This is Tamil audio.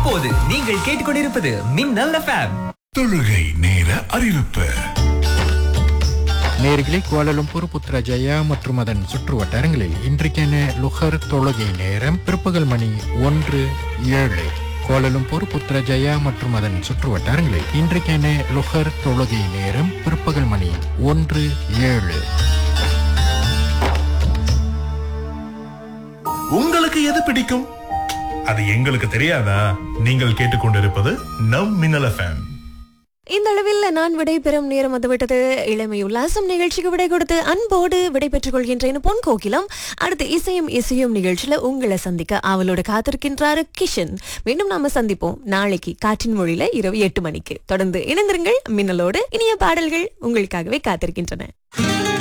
இப்போது நீங்கள் கேட்டுக்கொண்டிருப்பது மின்னல் எஃப்எம் தொழுகை நேர அறிவிப்பு நேர்களே கோலாலம்பூர் புத்ரஜயா மற்றும் அதன் சுற்று வட்டாரங்களில் இன்றைக்கான லுஹர் தொழுகை நேரம் பிற்பகல் மணி ஒன்று ஏழு கோலாலம்பூர் புத்ரஜயா மற்றும் அதன் சுற்று வட்டாரங்களில் இன்றைக்கான லுஹர் தொழுகை நேரம் பிற்பகல் மணி ஒன்று ஏழு உங்களுக்கு எது பிடிக்கும் அது எங்களுக்கு தெரியாதா நீங்கள் கேட்டுக்கொண்டிருப்பது நம் மின்னல் எஃப்எம் இந்த அளவில் நான் விடைபெறும் நேரம் வந்துவிட்டது இளமை உல்லாசம் நிகழ்ச்சிக்கு விடை கொடுத்து அன்போடு விடை பெற்றுக் கொள்கின்றேன் பொன் கோகிலம் அடுத்து இசையும் இசையும் நிகழ்ச்சியில உங்களை சந்திக்க அவளோட காத்திருக்கின்றாரு கிஷன் மீண்டும் நாம சந்திப்போம் நாளைக்கு காற்றின் மொழியில இரவு எட்டு மணிக்கு தொடர்ந்து இணைந்திருங்கள் மின்னலோடு இனிய பாடல்கள் உங்களுக்காகவே காத்திருக்கின்றன